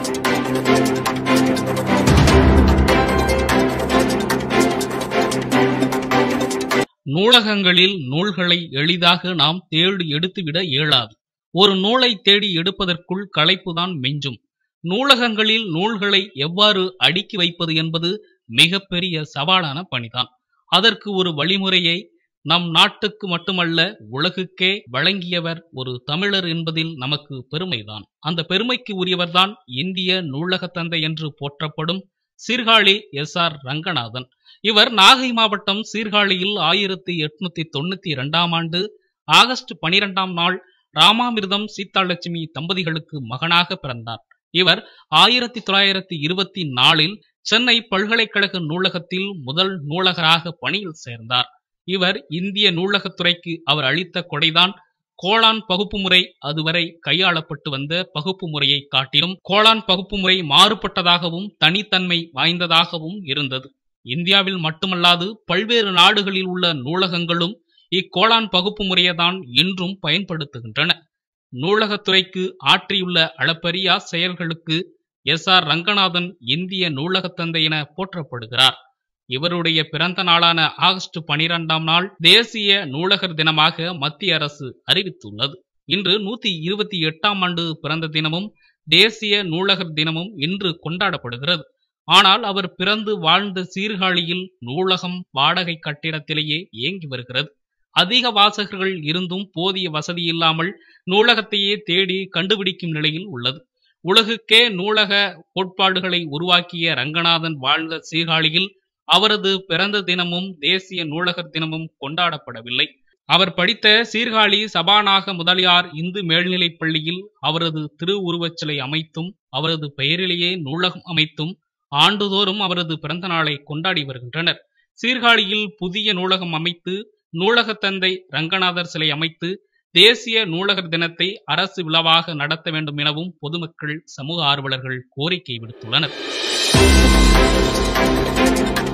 நூலகங்களில் நூல்களை எளிதாக நாம் தேடி எடுத்துவிட இயலாது ஒரு நூலை தேடி எடுப்பதற்குள் களைப்புதான் மிஞ்சும் நூலகங்களில் நூல்களை எவ்வாறு அடுக்கி வைப்பது என்பது மிகப்பெரிய சவாலான பணிதான் அதற்கு ஒரு வழிமுறையை நம் நாட்டுக்கு மட்டுமல்ல உலகுக்கே வழங்கியவர் ஒரு தமிழர் என்பதில் நமக்கு பெருமைதான் அந்த பெருமைக்கு உரியவர்தான் இந்திய நூலகத் தந்தை என்று போற்றப்படும் சீர்காழி எஸ் ஆர் ரங்கநாதன் இவர் நாகை மாவட்டம் சீர்காழியில் ஆயிரத்தி எட்நூத்தி தொண்ணூத்தி இரண்டாம் ஆண்டு ஆகஸ்ட் பனிரெண்டாம் நாள் ராமாமிர்தம் சீதாலட்சுமி தம்பதிகளுக்கு மகனாக பிறந்தார் இவர் ஆயிரத்தி தொள்ளாயிரத்தி இருபத்தி நாலில் சென்னை பல்கலைக்கழக நூலகத்தில் முதல் நூலகராக பணியில் சேர்ந்தார் இவர் இந்திய நூலகத்துறைக்கு அவர் அளித்த கொடைதான் கோளான் பகுப்பு முறை அதுவரை கையாளப்பட்டு வந்த பகுப்பு முறையை காட்டிலும் கோளான் பகுப்பு முறை மாறுபட்டதாகவும் தனித்தன்மை வாய்ந்ததாகவும் இருந்தது இந்தியாவில் மட்டுமல்லாது பல்வேறு நாடுகளில் உள்ள நூலகங்களும் இக்கோளான் பகுப்பு முறையைதான் இன்றும் பயன்படுத்துகின்றன நூலகத்துறைக்கு ஆற்றியுள்ள அளப்பரிய செயல்களுக்கு எஸ் ஆர் ரங்கநாதன் இந்திய நூலகத் தந்தை என போற்றப்படுகிறார் இவருடைய பிறந்த நாளான ஆகஸ்ட் பனிரெண்டாம் நாள் தேசிய நூலகர் தினமாக மத்திய அரசு அறிவித்துள்ளது இன்று நூத்தி இருபத்தி எட்டாம் ஆண்டு பிறந்த தினமும் தேசிய நூலகர் தினமும் இன்று கொண்டாடப்படுகிறது ஆனால் அவர் பிறந்து வாழ்ந்த சீர்காழியில் நூலகம் வாடகை கட்டிடத்திலேயே இயங்கி வருகிறது அதிக வாசகர்கள் இருந்தும் போதிய வசதி இல்லாமல் நூலகத்தையே தேடி கண்டுபிடிக்கும் நிலையில் உள்ளது உலகுக்கே நூலக கோட்பாடுகளை உருவாக்கிய ரங்கநாதன் வாழ்ந்த சீர்காழியில் அவரது பிறந்த தினமும் தேசிய நூலகர் தினமும் கொண்டாடப்படவில்லை அவர் படித்த சீர்காழி சபாநாக முதலியார் இந்து மேல்நிலைப் பள்ளியில் அவரது திருவுருவச் சிலை அமைத்தும் அவரது பெயரிலேயே நூலகம் அமைத்தும் ஆண்டுதோறும் அவரது பிறந்த நாளை கொண்டாடி வருகின்றனர் சீர்காழியில் புதிய நூலகம் அமைத்து நூலகத் தந்தை ரங்கநாதர் சிலை அமைத்து தேசிய நூலகர் தினத்தை அரசு விழாவாக நடத்த வேண்டும் எனவும் பொதுமக்கள் சமூக ஆர்வலர்கள் கோரிக்கை விடுத்துள்ளனர்